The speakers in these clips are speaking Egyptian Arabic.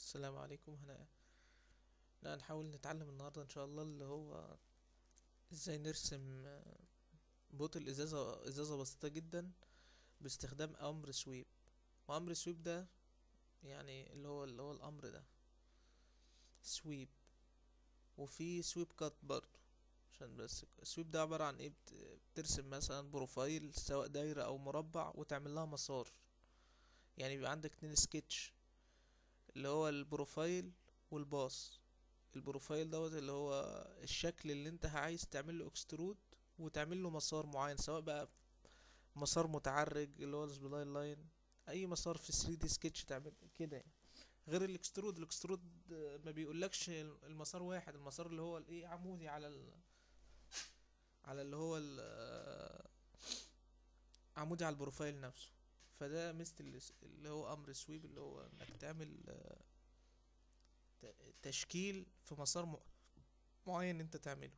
السلام عليكم هنا لا نحاول نتعلم النهاردة ان شاء الله اللي هو ازاي نرسم آه، بوتل ازازة ازازة بسيطة جدا باستخدام امر سويب وامر سويب ده يعني اللي هو اللي هو الامر ده سويب وفي سويب كات برضو عشان بس السويب ده عبارة عن ايه بت- بترسم مثلا بروفايل سواء دايرة او مربع وتعمل لها مسار يعني بيبقى عندك اتنين سكتش اللي هو البروفايل والباص البروفايل دوت اللي هو الشكل اللي انت عايز تعمل له اكسترود وتعمل له مسار معين سواء بقى مسار متعرج اللي هو السبلاين لاين اي مسار في 3 دي سكتش تعمل كده يعني غير الاكسترود الاكسترود آه، ما بيقولكش المسار واحد المسار اللي هو الايه عمودي على ال... على اللي هو ال... آه، عمودي على البروفايل نفسه فده مثل اللي اللي هو امر سويب اللي هو انك تعمل آه، ت- تشكيل في مسار م- معين انت تعمله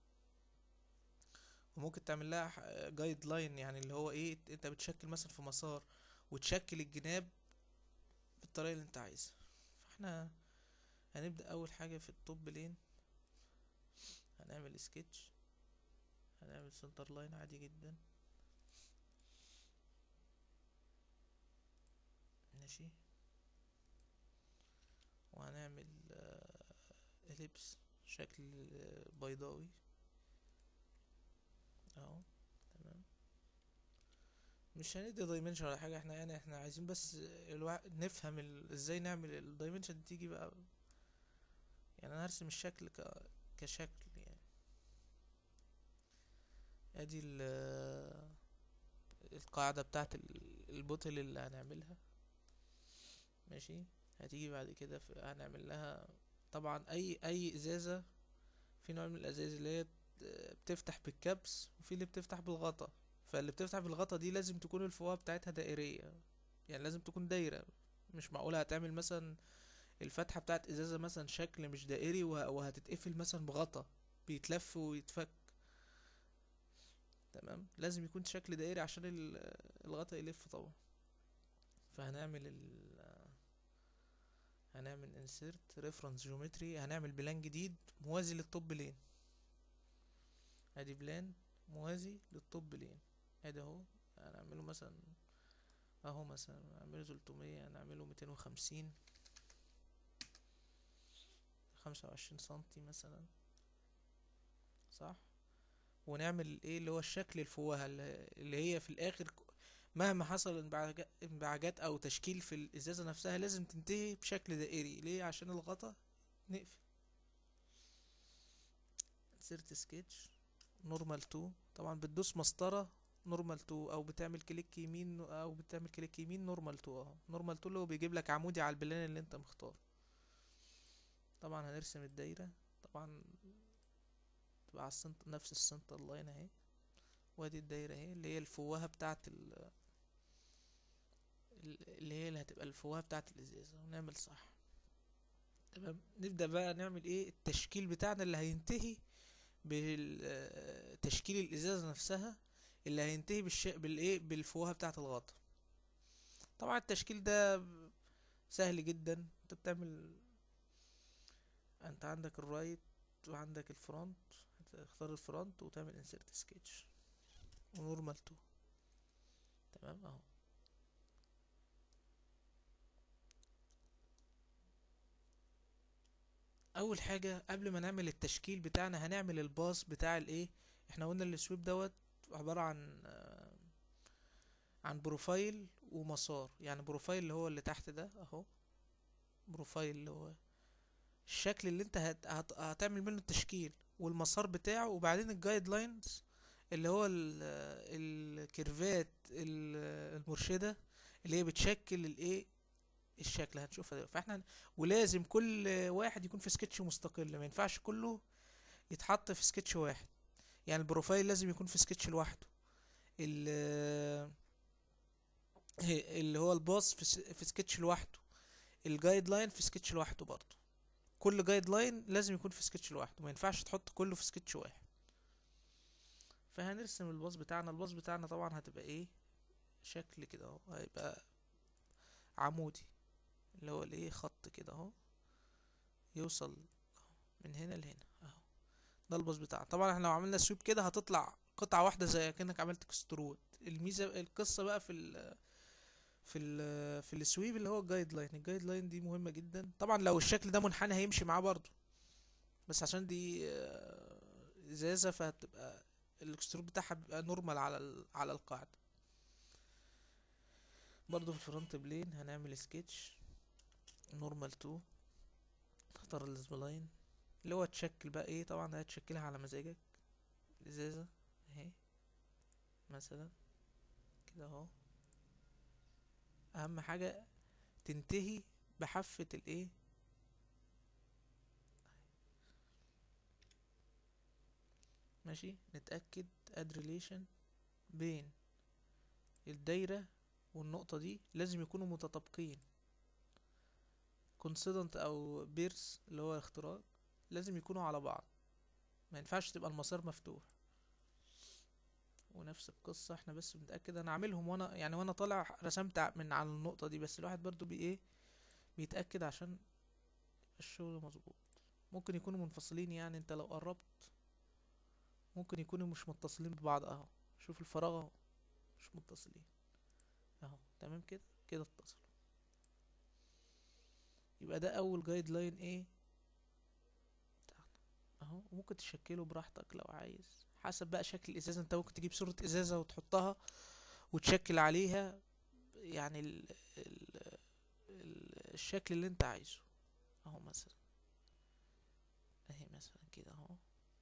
وممكن تعمل لها جايد لاين يعني اللي هو ايه انت بتشكل مثلا في مسار وتشكل الجناب بالطريقه اللي انت عايزها فاحنا هنبدا اول حاجه في التوب لين هنعمل سكتش هنعمل سنتر لاين عادي جدا ماشي وهنعمل اليبس شكل آه، بيضاوي اهو تمام مش هندي دايمنشن ولا حاجه احنا يعني احنا عايزين بس الوع... نفهم ال... ازاي نعمل الدايمنشن دي تيجي بقى يعني انا هرسم الشكل ك... كشكل يعني ادي ال... القاعده بتاعت ال- البوتل اللي هنعملها ماشي هتيجي بعد كده في... هنعمل لها طبعا اي اي ازازه في نوع من الازاز اللي هي بتفتح بالكبس وفي اللي بتفتح بالغطا فاللي بتفتح بالغطا دي لازم تكون الفوهة بتاعتها دائرية يعني لازم تكون دايرة مش معقولة هتعمل مثلا الفتحة بتاعت ازازة مثلا شكل مش دائري وه- وهتتقفل مثلا بغطا بيتلف ويتفك تمام لازم يكون شكل دائري عشان ال- الغطا يلف طبعا فهنعمل ال هنعمل insert reference geometry هنعمل بلان جديد موازي للطب لين ادي بلان موازي للطب لين ادي اهو هنعمله مثلا اهو مثلا هنعمله 300 هنعمله 250 25 سنتي مثلا صح ونعمل ايه اللي هو الشكل الفوهة اللي اللي هي في الاخر ك- مهما حصل انبعاج- انبعاجات او تشكيل في الازازة نفسها لازم تنتهي بشكل دائري ليه عشان الغطا نقفل insert sketch نورمال 2 طبعا بتدوس مسطرة نورمال 2 او بتعمل كليك يمين او بتعمل كليك يمين نورمال 2 اهو نورمال 2 اللي هو بيجيب لك عمودي على البلان اللي انت مختار طبعا هنرسم الدايرة طبعا تبقى على السنت نفس السنتر لاين اهي وادي الدايرة اهي اللي هي الفوهة بتاعت ال ال- اللي هي اللي هتبقى الفوهة بتاعت الازازة ونعمل صح تمام نبدأ بقى نعمل ايه التشكيل بتاعنا اللي هينتهي بتشكيل الازازة نفسها اللي هينتهي بالش... بالايه بالفوهة بتاعة الغطا طبعا التشكيل ده سهل جدا انت بتعمل انت عندك الرايت وعندك الفرونت هتختار الفرونت وتعمل انسيرت سكتش ونورمال تو تمام اهو اول حاجة قبل ما نعمل التشكيل بتاعنا هنعمل الباص بتاع الايه احنا قلنا السويب دوت عبارة عن آه، عن بروفايل ومسار يعني بروفايل اللي هو اللي تحت ده اهو بروفايل اللي هو الشكل اللي انت هت... هت... هتعمل منه التشكيل والمسار بتاعه وبعدين الجايد لاينز اللي هو ال... الكيرفات ال- المرشدة اللي هي بتشكل الايه الشكل هنشوفها دلوقتي فاحنا ولازم كل واحد يكون في سكتش مستقل ما ينفعش كله يتحط في سكتش واحد يعني البروفايل لازم يكون في سكتش لوحده ال- اللي هو الباص في س- في سكتش لوحده الجايد لاين في سكتش لوحده برضه كل جايد لاين لازم يكون في سكتش لوحده ما ينفعش تحط كله في سكتش واحد فهنرسم الباص بتاعنا الباص بتاعنا طبعا هتبقى ايه شكل كده اهو هيبقى عمودي اللي هو الايه خط كده اهو يوصل من هنا لهنا اهو ده الباص بتاعنا طبعا احنا لو عملنا سويب كده هتطلع قطعة واحدة زي كأنك عملت اكسترود الميزة القصة بقى في ال في ال في السويب اللي هو الجايد لاين الجايد لاين دي مهمة جدا طبعا لو الشكل ده منحني هيمشي معاه برضو بس عشان دي آه، ازازة فهتبقى الاكسترود بتاعها بيبقى نورمال على ال- على القاعدة برضو في الفرونت بلين هنعمل سكتش نورمال 2 اختار السبلاين اللي هو تشكل بقى ايه طبعا هتشكلها على مزاجك ازازة اهي مثلا كده اهو اهم حاجة تنتهي بحافة الايه ماشي نتأكد اد ريليشن بين الدايرة والنقطة دي لازم يكونوا متطابقين كونسيدنت او بيرس اللي هو اختراق لازم يكونوا على بعض ما ينفعش تبقى المسار مفتوح ونفس القصة احنا بس بنتأكد انا عاملهم وانا يعني وانا طالع رسمت ع- من على النقطة دي بس الواحد برضو بي ايه بيتأكد عشان الشغل مظبوط ممكن يكونوا منفصلين يعني انت لو قربت ممكن يكونوا مش متصلين ببعض اهو شوف الفراغ اهو مش متصلين اهو تمام كده كده اتصلوا يبقى ده اول جايد لاين ايه بتاعنا اهو وممكن تشكله براحتك لو عايز حسب بقى شكل الازازه انت ممكن تجيب صوره ازازه وتحطها وتشكل عليها يعني ال ال ال الشكل اللي انت عايزه اهو مثلا اهي مثلا كده اهو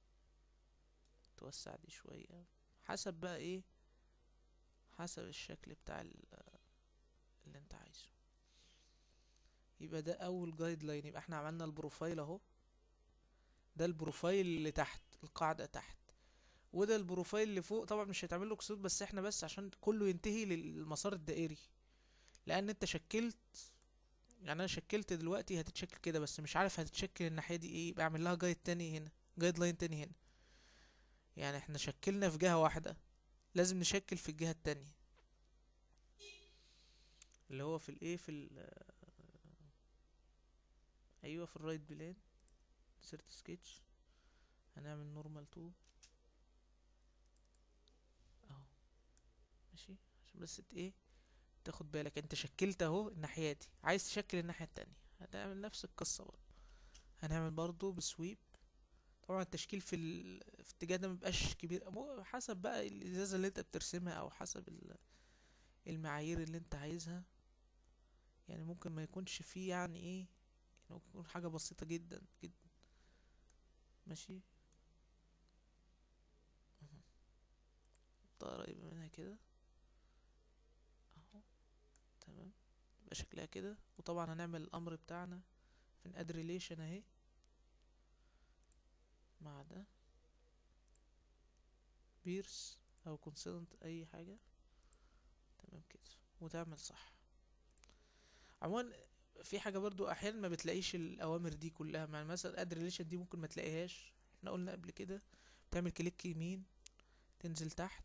توسع دي شويه حسب بقى ايه حسب الشكل بتاع ال- اللي انت عايزه يبقى ده اول جايد لاين يبقى احنا عملنا البروفايل اهو ده البروفايل اللي تحت القاعدة تحت وده البروفايل اللي فوق طبعا مش هيتعمل له كسور بس احنا بس عشان كله ينتهي للمسار الدائري لان انت شكلت يعني انا شكلت دلوقتي هتتشكل كده بس مش عارف هتتشكل الناحية دي ايه يبقى اعمل لها جايد تاني هنا جايد لاين تاني هنا يعني احنا شكلنا في جهة واحدة لازم نشكل في الجهة التانية اللي هو في الايه في ال ايوه في الرايت بلان سيرت سكتش هنعمل نورمال 2 اهو ماشي عشان بس ت- ايه تاخد بالك انت شكلت اهو الناحية دي عايز تشكل الناحية التانية هتعمل نفس القصة برضه هنعمل برضه بسويب طبعا التشكيل في ال... في الاتجاه ده مبقاش كبير مو- حسب بقى الازازة اللي انت بترسمها او حسب ال- المعايير اللي انت عايزها يعني ممكن ما يكونش فيه يعني ايه يعني ممكن يكون حاجة بسيطة جدا جدا ماشي قريبة منها كده اهو تمام يبقى شكلها كده وطبعا هنعمل الامر بتاعنا في اد ريليشن اهي مع ده بيرس او كونسيدنت اي حاجة تمام كده وتعمل صح عموما في حاجة برضو احيانا ما بتلاقيش الاوامر دي كلها يعني مثلا اد ريليشن دي ممكن ما تلاقيهاش احنا قلنا قبل كده تعمل كليك يمين تنزل تحت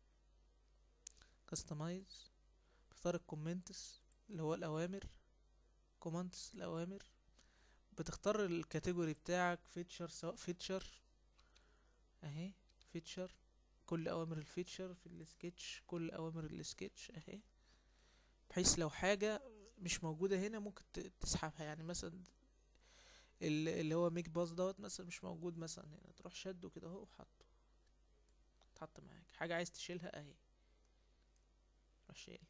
كاستمايز تختار الكومنتس اللي هو الاوامر كومنتس الاوامر بتختار الكاتيجوري بتاعك فيتشر سواء فيتشر اهي فيتشر كل اوامر الفيتشر في السكتش كل اوامر السكتش اهي بحيث لو حاجة مش موجودة هنا ممكن ت- تسحبها يعني مثلا ال- اللي هو ميك باص دوت مثلا مش موجود مثلا هنا تروح شده كده اهو وحطه اتحط معاك حاجة عايز تشيلها اهي تروح شايلها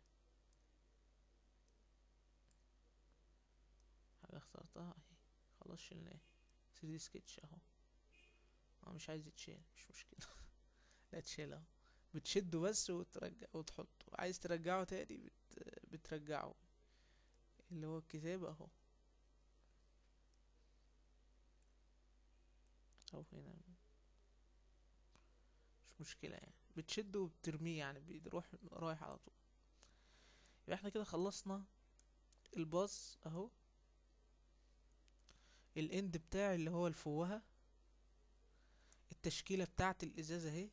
حاجة اخترتها اهي خلاص شلناه 3 سكتش اهو هو مش عايز يتشيل مش مشكلة لا تشيل اهو بتشده بس وترجع وتحطه عايز ترجعه تاني بت... بترجعه اللي هو الكتاب اهو او هنا مش مشكلة يعني بتشده وبترميه يعني بيروح رايح على طول يبقى احنا كده خلصنا الباص اهو الاند بتاعي اللي هو الفوهة التشكيلة بتاعة الازازة اهي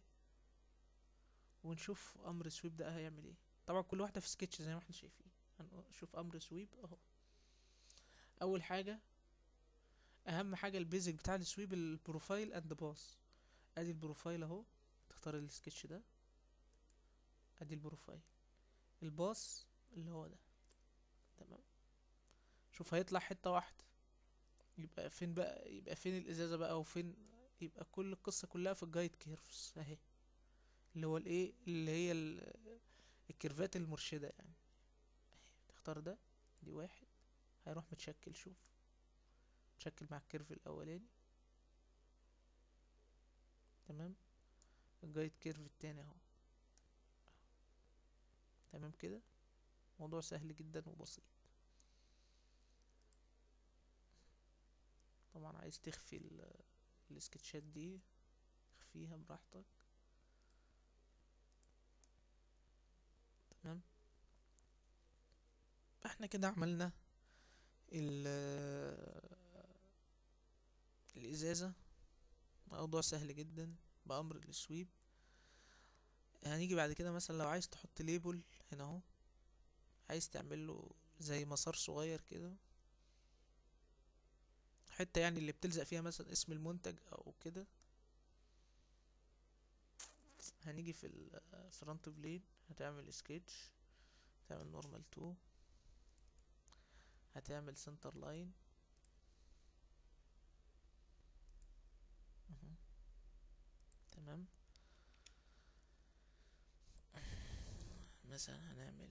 ونشوف امر سويب ده هيعمل ايه طبعا كل واحدة في سكتش زي ما احنا شايفين هنشوف امر سويب اهو اول حاجة اهم حاجه البيزك بتاع السويب البروفايل اند باس ادي البروفايل اهو تختار السكتش ده ادي البروفايل الباص اللي هو ده تمام شوف هيطلع حته واحده يبقى فين بقى يبقى فين الازازه بقى وفين يبقى كل القصه كلها في الجايد كيرفز اهي اللي هو الايه اللي هي ال- الكيرفات المرشده يعني اهي تختار ده دي واحد هيروح متشكل شوف متشكل مع الكيرف الاولاني تمام الجايد كيرف التاني اهو تمام كده موضوع سهل جدا وبسيط طبعا عايز تخفي ال- السكتشات دي اخفيها براحتك تمام احنا كده عملنا ال- الازازة موضوع سهل جدا بأمر السويب هنيجي بعد كده مثلا لو عايز تحط ليبل هنا اهو عايز تعمله زي مسار صغير كده حتة يعني اللي بتلزق فيها مثلا اسم المنتج او كده هنيجي في الفرونت بلين هتعمل سكتش هتعمل نورمال تو هتعمل سنتر لاين تمام مثلا هنعمل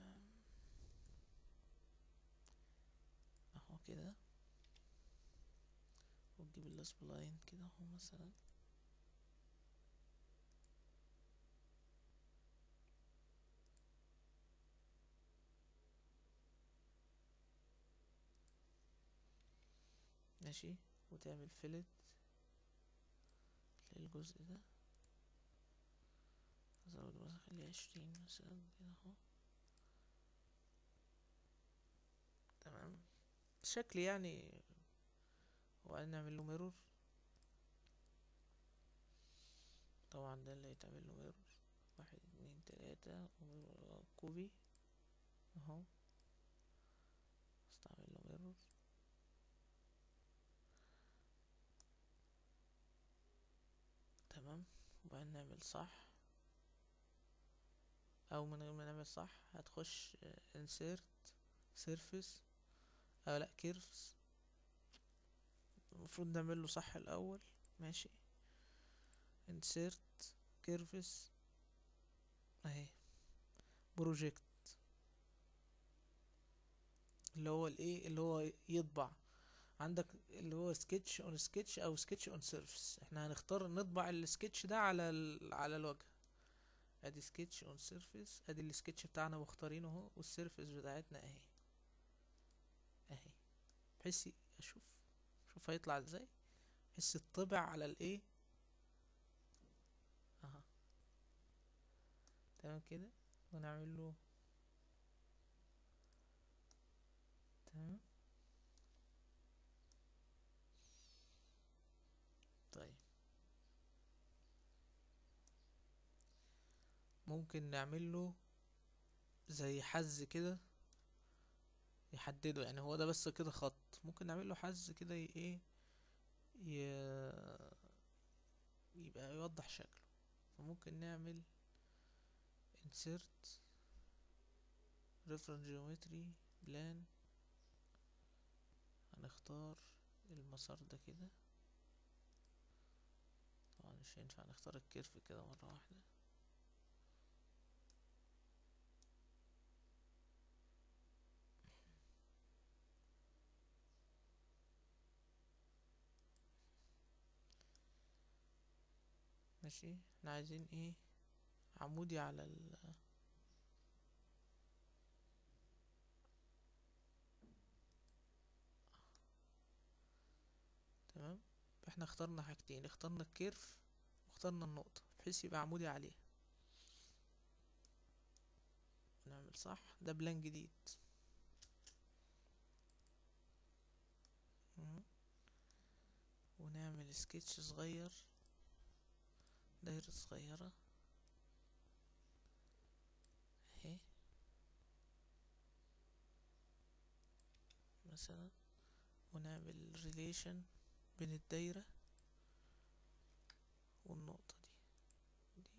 اهو كده وتجيب السبلاين كده اهو مثلا ماشي وتعمل فيلت للجزء ده ازود مثلا خليه عشرين مثلا كده اهو تمام شكل يعني وبعدين نعمل له ميرور طبعا ده اللي يتعمل له ميرور واحد اتنين تلاتة كوبي اهو استعمل له ميرور تمام وبعدين نعمل صح او من غير ما نعمل صح هتخش انسيرت سيرفيس او لا كيرفز المفروض نعمل له صح الاول ماشي انسيرت كيرفز اهي بروجكت اللي هو الايه اللي هو يطبع عندك اللي هو سكتش اون سكتش او سكتش اون سيرفيس احنا هنختار نطبع السكتش ده على ال... على الواجهه ادي سكتش اون سيرفيس ادي السكتش بتاعنا مختارينه اهو والسيرفيس بتاعتنا اهي اهي بحيث اشوف شوف هيطلع ازاي بحيث يطبع على الايه اها تمام كده ونعمل له تمام طيب ممكن نعمل له زي حز كده يحدده يعني هو ده بس كده خط ممكن نعمل له حز كده ي- ايه ي... يبقى يوضح شكله فممكن نعمل insert reference geometry plan هنختار المسار ده كده طبعا مش هينفع نختار الكيرف كده مرة واحدة ماشي احنا عايزين ايه عمودي على ال تمام احنا اخترنا حاجتين اخترنا الكيرف واخترنا النقطة بحيث يبقى عمودي عليها نعمل صح ده بلان جديد مم. ونعمل سكتش صغير دايرة صغيرة اهي مثلا ونعمل ريليشن بين الدايرة والنقطة دي دي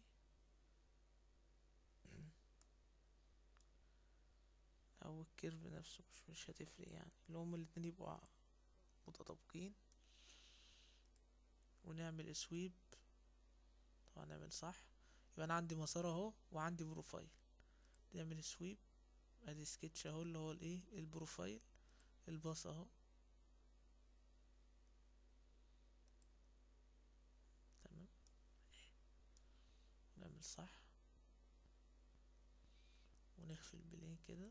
او الكيرف نفسه مش مش هتفرق يعني اللي هما الاتنين يبقوا متطابقين ونعمل سويب طبعا نعمل صح يبقى انا عندي مسار اهو وعندي بروفايل نعمل سويب ادي سكتش اهو اللي هو الايه البروفايل الباص اهو تمام نعمل صح ونخفي البلين كده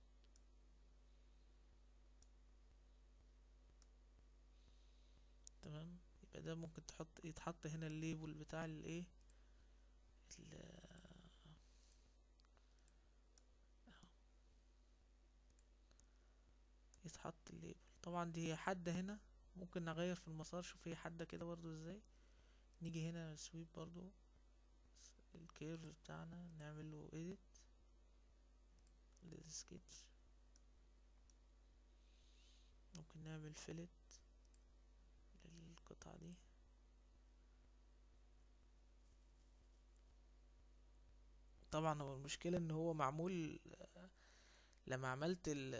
تمام يبقى ده ممكن تحط يتحط هنا الليبل بتاع الايه يتحط الليبل طبعا دي حدة هنا ممكن نغير في المسار شوف هي حدة كده برضو ازاي نيجي هنا سويب برضو الكيرف بتاعنا نعمل له edit للسكتش ممكن نعمل فيلت للقطعة دي طبعا هو المشكلة ان هو معمول لما عملت ال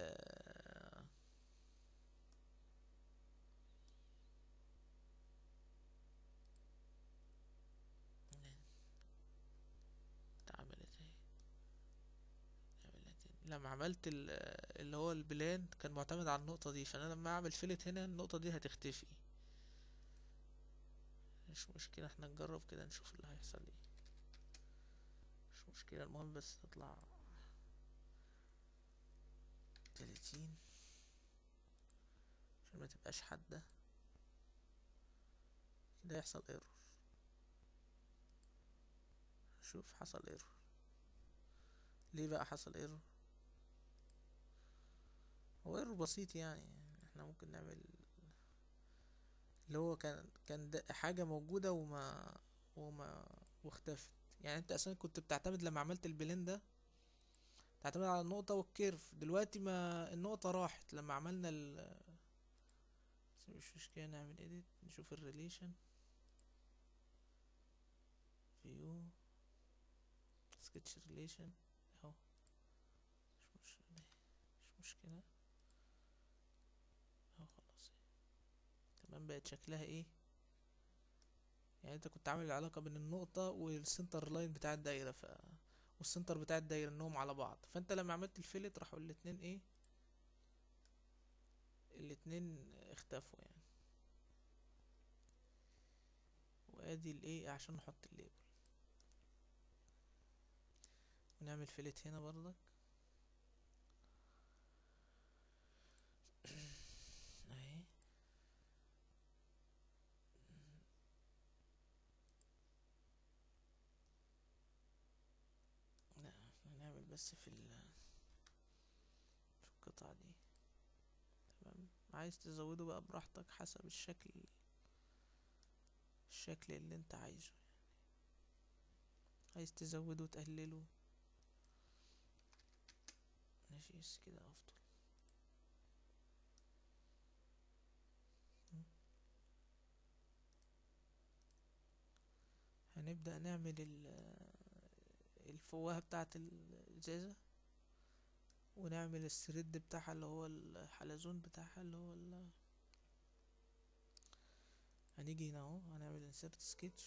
اتعملت اهي عملت لما عملت ال- اللي هو البلان كان معتمد على النقطة دي فانا لما اعمل فيلت هنا النقطة دي هتختفي مش مشكلة احنا نجرب كده نشوف اللي هيحصل ايه مش مشكلة المهم بس تطلع تلاتين عشان ما تبقاش حادة كده يحصل ايرور شوف حصل ايرور ليه بقى حصل ايرور هو ايرور بسيط يعني احنا ممكن نعمل اللي هو كان كان ده حاجة موجودة وما وما واختفت يعني انت اساسا كنت بتعتمد لما عملت البلين ده تعتمد على النقطة والكيرف دلوقتي ما النقطة راحت لما عملنا ال بس مش مشكلة نعمل edit نشوف الريليشن view sketch relation اهو مش مش مش مشكلة اهو خلاص تمام بقت شكلها ايه يعني انت كنت عامل العلاقة بين النقطة والسنتر لاين بتاع الدايرة ف والسنتر بتاع الدايرة انهم على بعض فانت لما عملت الفيلت راحوا الاتنين ايه الاتنين اختفوا يعني وادي الايه عشان نحط الليبل ونعمل فيلت هنا برضك اهي لا هنعمل بس في ال في القطعة دي تمام عايز تزوده بقى براحتك حسب الشكل الشكل اللي انت عايزه عايز تزوده وتقلله ماشي بس كده افضل م. هنبدأ نعمل ال- الفوهة بتاعة الإزازة ونعمل الثريد بتاعها اللي هو الحلزون بتاعها اللي هو ال... هنيجي هنا اهو هنعمل insert sketch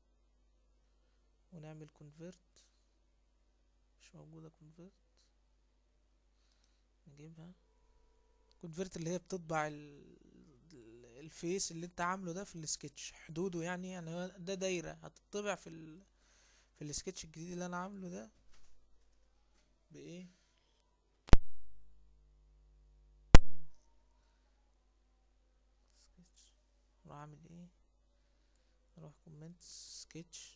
ونعمل convert مش موجودة convert نجيبها convert اللي هي بتطبع ال... ال- الفيس اللي انت عامله ده في السكتش حدوده يعني يعني هو ده دايرة هتطبع في ال... في السكتش الجديد اللي انا عامله ده بايه سكتش اروح اعمل ايه اروح كومنت سكتش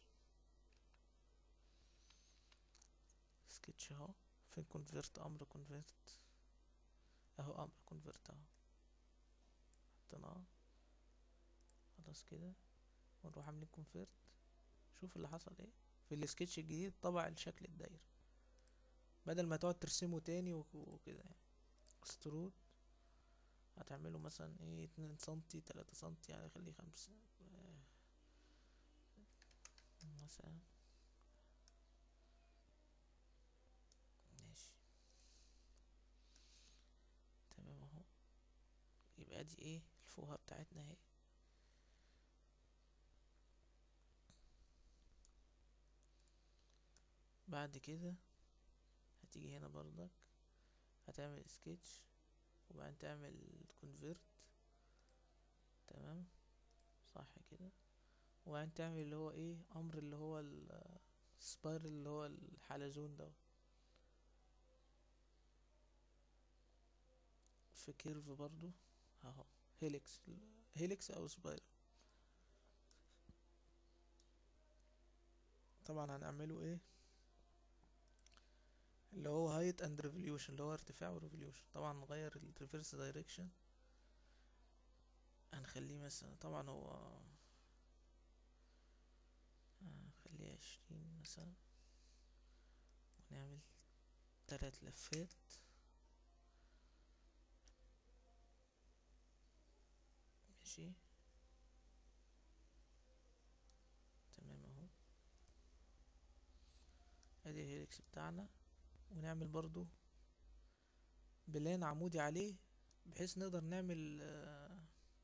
سكتش اهو فين كونفرت امر كونفرت اهو امر كونفرت اهو حطيناه خلاص كده ونروح عاملين كونفرت شوف اللي حصل ايه في السكتش الجديد طبع الشكل الدايري بدل ما تقعد ترسمه تاني وك- وكده يعني اكسترود هتعمل تعمله مثلا ايه اتنين سنتي تلاتة سنتي يعني خليه خمسة آه، مثلا ماشي تمام اهو يبقى دي ايه الفوهة بتاعتنا اهي بعد كده هتيجي هنا برضك هتعمل سكتش وبعدين تعمل كونفيرت تمام صح كده وبعدين تعمل اللي هو ايه امر اللي هو السبايرل اللي هو الحلزون ده في كيرف برضو اهو هيليكس هيليكس او سبايرل طبعا هنعمله ايه اللي هو هايت اند ريفوليوشن اللي هو ارتفاع وريفوليوشن طبعا نغير الريفرس دايركشن هنخليه مثلا طبعا هو هنخليه عشرين مثلا ونعمل تلات لفات ماشي تمام اهو ادي الهيلكس بتاعنا ونعمل برضو بلان عمودي عليه بحيث نقدر نعمل آه،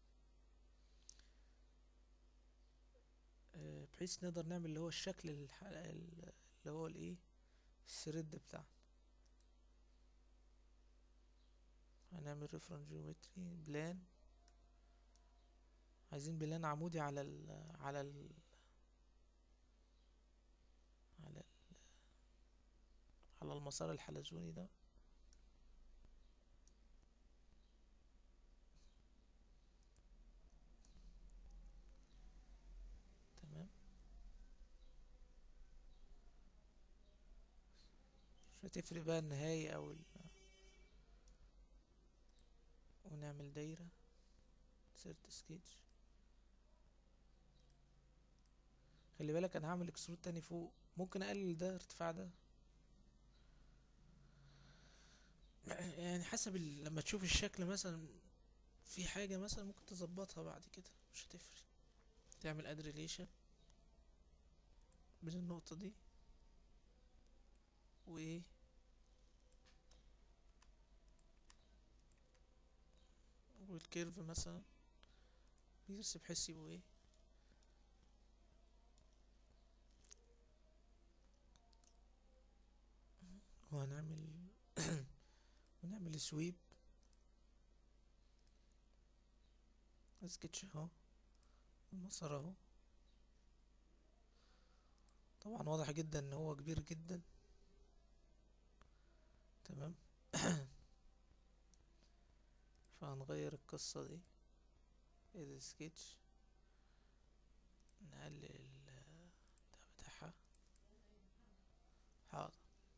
آه، بحيث نقدر نعمل اللي هو الشكل الح- ال- اللي هو الايه الثريد بتاعنا هنعمل ريفرنس جيومتري بلان عايزين بلان عمودي على ال على ال على ال على المسار الحلزوني ده تمام مش هتفرق بقى النهاية او ال... ونعمل دايرة سيرت سكتش خلي بالك انا هعمل اكسترود تاني فوق ممكن اقلل ده ارتفاع ده يعني حسب ال... لما تشوف الشكل مثلا في حاجة مثلا ممكن تظبطها بعد كده مش هتفرق تعمل اد ريليشن بين النقطة دي وايه والكيرف مثلا بيرسم بحيث يبقوا ايه وهنعمل ونعمل سويب سكتش اهو المسار اهو طبعا واضح جدا ان هو كبير جدا تمام فهنغير القصة دي اذا سكتش نقلل ال- ده بتاعها حاضر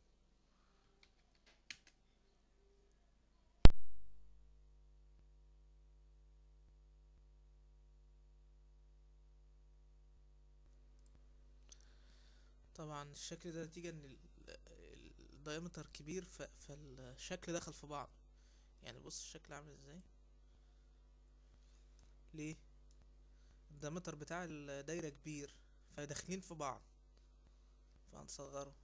طبعا الشكل ده نتيجة ان ال- الدايمتر كبير ف... فالشكل دخل في بعض يعني بص الشكل عامل ازاي ليه الدايمتر بتاع الدايرة كبير فداخلين في بعض فهنصغره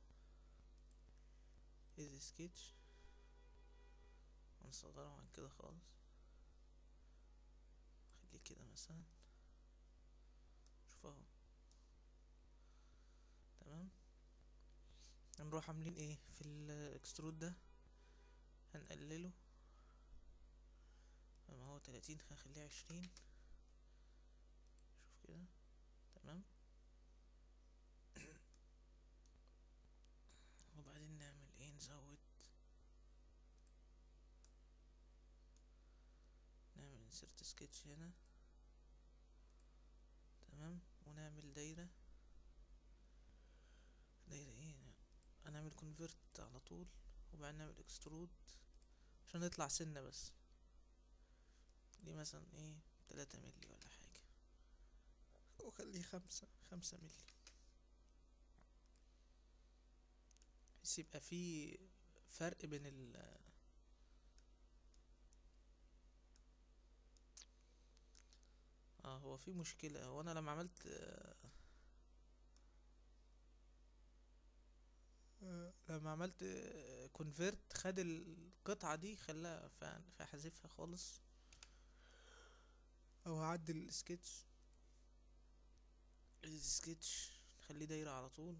ايزي سكتش هنصغره عن كده خالص خليه كده مثلا شوف اهو تمام هنروح عاملين ايه في الاكسترود ده هنقلله ما هو تلاتين هنخليه عشرين شوف كده تمام وبعدين نعمل ايه نزود نعمل انسرت سكتش هنا تمام ونعمل دايرة دايرة ايه هنعمل كونفرت على طول وبعدين نعمل اكسترود عشان يطلع سنة بس دي مثلا ايه تلاتة ملي ولا حاجة وخليه خمسة خمسة ملي بس يبقى في فرق بين ال هو في مشكلة هو انا لما عملت آه، آه، لما عملت كونفيرت خد القطعة دي خلاها ف- فاحذفها خالص او اعدل السكتش السكتش خليه دايرة على طول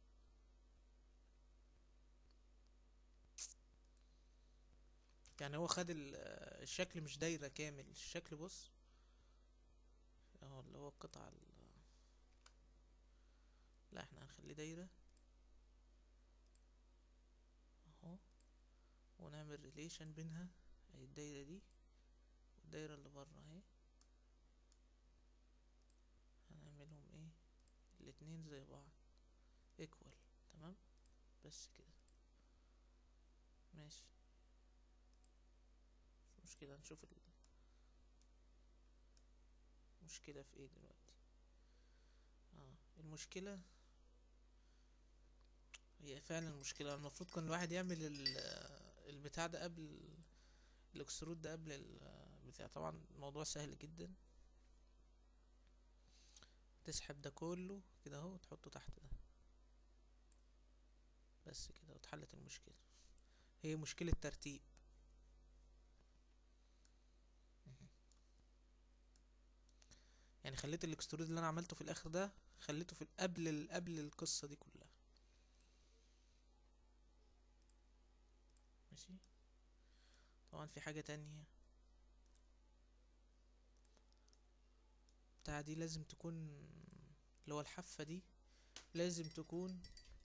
يعني هو خد ال- آه، الشكل مش دايرة كامل الشكل بص اهو اللي هو القطعة ال- لا احنا هنخليه دايرة اهو ونعمل ريليشن بينها اهي الدايرة دي والدايرة اللي بره اهي هنعملهم ايه الاتنين زي بعض ايكوال تمام بس كده ماشي مش مشكلة نشوف ال- المشكلة في ايه دلوقتي اه المشكلة هي فعلا المشكلة المفروض كان الواحد يعمل ال- البتاع ده قبل الاكسترود ده قبل البتاع طبعا الموضوع سهل جدا تسحب ده كله كده اهو وتحطه تحت ده بس كده واتحلت المشكلة هي مشكلة ترتيب يعني خليت الاكسترود اللي انا عملته في الاخر ده خليته في قبل ال- قبل القصة دي كلها ماشي طبعا في حاجة تانية بتاع دي لازم تكون اللي هو الحافة دي لازم تكون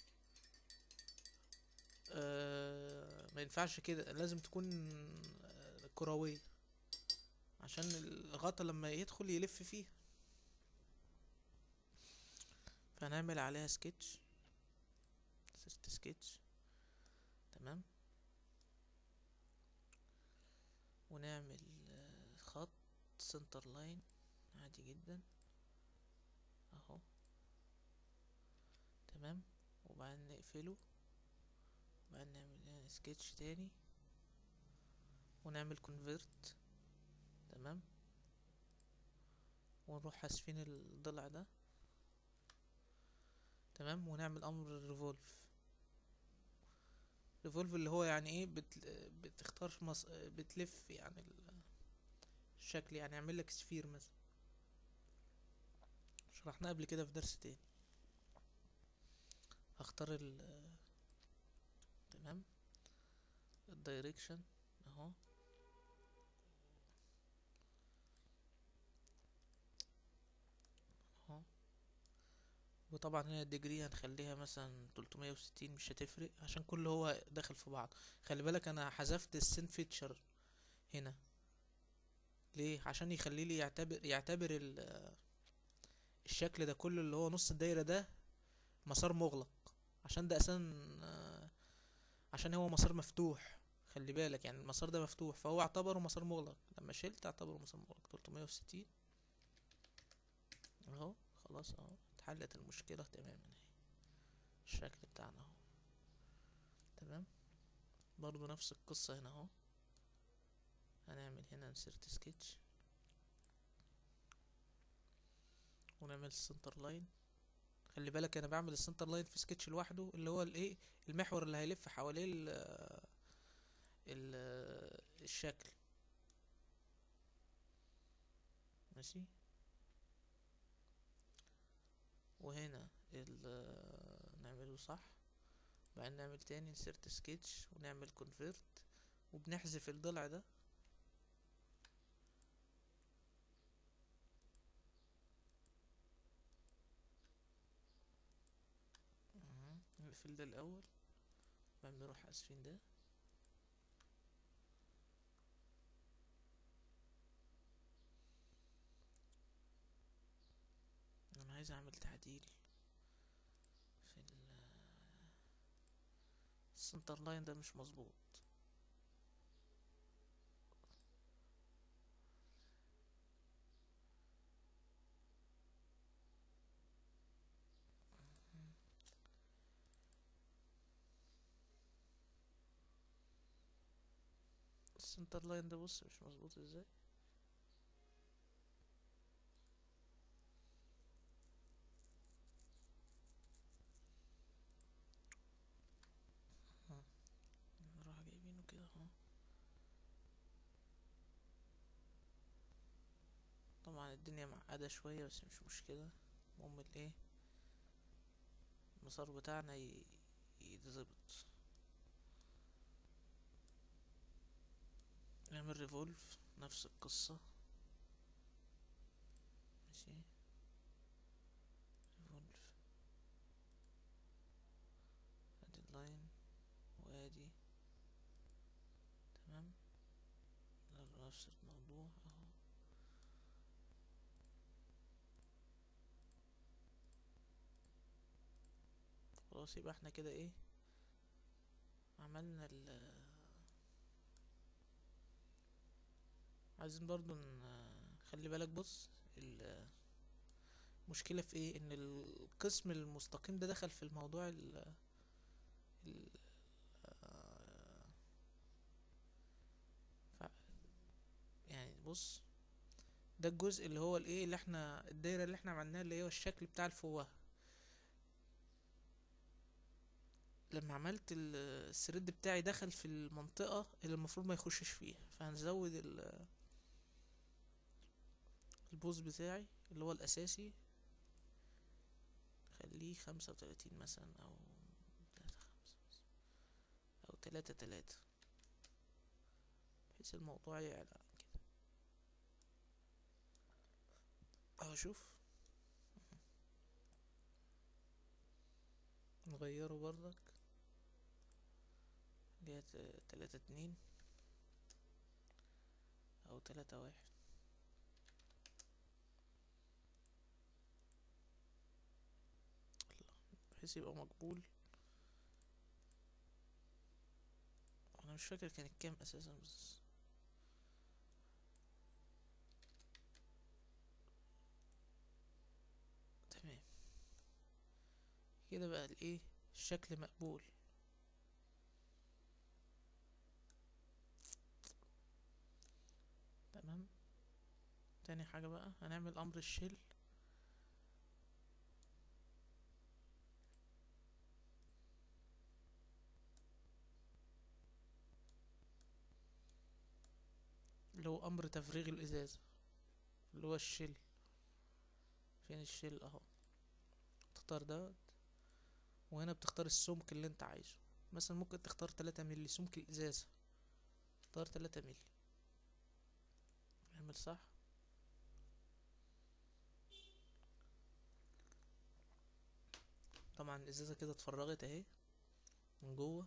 آه ما ينفعش كده لازم تكون آه، كروية عشان الغطا لما يدخل يلف فيه فهنعمل عليها سكتش سيرت سكتش تمام ونعمل آه، خط سنتر لاين عادي جدا اهو تمام وبعدين نقفله وبعدين نعمل هنا سكتش تاني ونعمل كونفرت تمام ونروح حاسفين الضلع ده تمام ونعمل امر ريفولف ريفولف اللي هو يعني ايه بت... بتختار مص... بتلف يعني ال- الشكل يعني يعمل لك سفير مثلا شرحناه قبل كده في درس تاني هختار ال تمام الدايركشن اهو اهو وطبعا هنا الديجري هنخليها مثلا 360 مش هتفرق عشان كل هو داخل في بعض خلي بالك انا حذفت السين فيتشر هنا ليه عشان يخلي لي يعتبر يعتبر ال- الشكل ده كله اللي هو نص الدايرة ده مسار مغلق عشان ده اساسا آه، عشان هو مسار مفتوح خلي بالك يعني المسار ده مفتوح فهو اعتبره مسار مغلق لما شلت اعتبره مسار مغلق 360 اهو خلاص اهو اتحلت المشكلة تماما اهي الشكل بتاعنا اهو تمام برضو نفس القصة هنا اهو هنعمل هنا انسيرت سكتش ونعمل السنتر لاين خلي بالك انا بعمل السنتر لاين في سكتش لوحده اللي هو الايه المحور اللي هيلف حواليه ال ال الشكل ماشي وهنا ال نعمله صح بعدين نعمل تاني insert سكتش ونعمل convert وبنحذف الضلع ده مهم. نقفل ده الأول بعدين نروح حاسفين ده انا عايز اعمل تعديل في ال السنتر لاين ده مش مظبوط السنتر لاين ده بص مش مظبوط ازاي الدنيا معقدة شوية بس مش مشكلة المهم الايه المسار بتاعنا ي- يتظبط نعمل ريفولف نفس القصة ماشي ريفولف ادي اللاين وادي تمام نعمل نفس الموضوع اهو خلاص يبقى احنا كده ايه عملنا ال عايزين برضو نخلي بالك بص ال- المشكلة في ايه ان القسم المستقيم ده دخل في الموضوع ال ال ف- يعني بص ده الجزء اللي هو الايه اللي احنا الدايرة اللي احنا عملناها اللي هو الشكل بتاع الفوهة لما عملت ال- الثريد بتاعي دخل في المنطقة اللي المفروض ما يخشش فيها فهنزود ال- البوز بتاعي اللي هو الأساسي خليه خمسة وتلاتين مثلا أو تلاتة خمسة أو تلاتة تلاتة بحيث الموضوع يعلى عن كده أهو شوف نغيره برضك اللي هي ت- تلاتة اتنين أو تلاتة واحد بحيث يبقى مقبول انا مش فاكر كانت كام اساسا بس تمام كده بقى الايه الشكل مقبول تمام تاني حاجة بقى هنعمل امر الشيل اللي هو امر تفريغ الازازة اللي هو الشيل فين الشيل اهو تختار دوت وهنا بتختار السمك اللي انت عايزه مثلا ممكن تختار تلاتة ملي سمك الازازة اختار تلاتة ملي اعمل صح طبعا الازازة كده اتفرغت اهي من جوه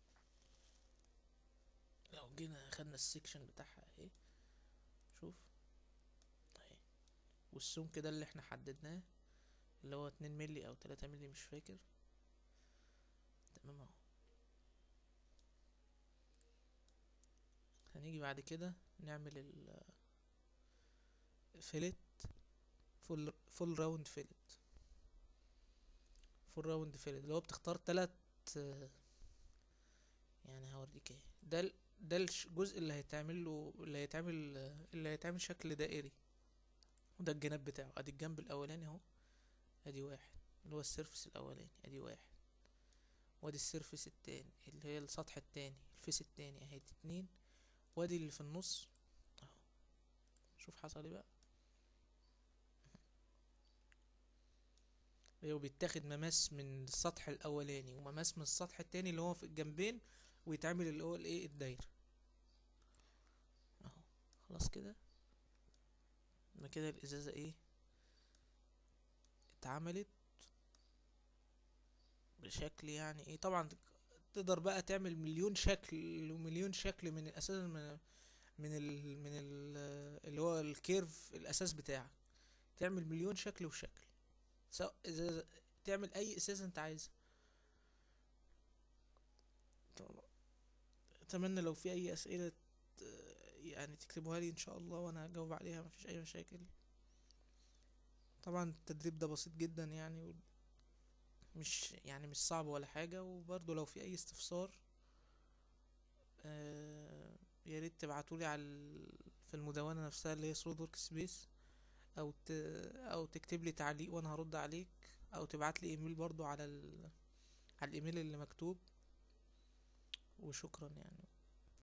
لو جينا خدنا السكشن بتاعها اهي شوف اهي والسمك ده اللي احنا حددناه اللي هو اتنين ملي او تلاتة ملي مش فاكر تمام اهو هنيجي بعد كده نعمل ال فيلت فول فول راوند فيلت فول راوند فيلت اللي هو بتختار تلات آه، يعني هوريك ايه ده ال- ده الش- الجزء اللي هيتعمل له اللي هيتعمل اللي هيتعمل شكل دائري وده الجناب بتاعه ادي الجنب الاولاني اهو ادي واحد اللي هو السيرفس الاولاني ادي واحد وادي السيرفس التاني اللي هي السطح التاني الفيس التاني اهي دي اتنين وادي اللي في النص اهو شوف حصل ايه بقى هو بيتاخد مماس من السطح الاولاني ومماس من السطح التاني اللي هو في الجنبين ويتعمل اللي هو الايه الدايره اهو خلاص كده يبقى كده الازازه ايه اتعملت بشكل يعني ايه طبعا تقدر بقى تعمل مليون شكل ومليون شكل من اساسا من من ال من ال اللي هو الكيرف الاساس بتاعك تعمل مليون شكل وشكل سواء إذا تعمل اي اساس انت عايزه طبعا. اتمنى لو في اي اسئله آه، يعني تكتبوها لي ان شاء الله وانا هجاوب عليها مفيش اي مشاكل طبعا التدريب ده بسيط جدا يعني و- مش يعني مش صعب ولا حاجة وبرضه لو في أي استفسار آه، يا ريت تبعتولي على ال- في المدونة نفسها اللي هي سرود ورك سبيس أو ت... أو تكتب لي تعليق وأنا هرد عليك أو تبعت لي إيميل برضه على ال... على الإيميل اللي مكتوب وشكرا يعني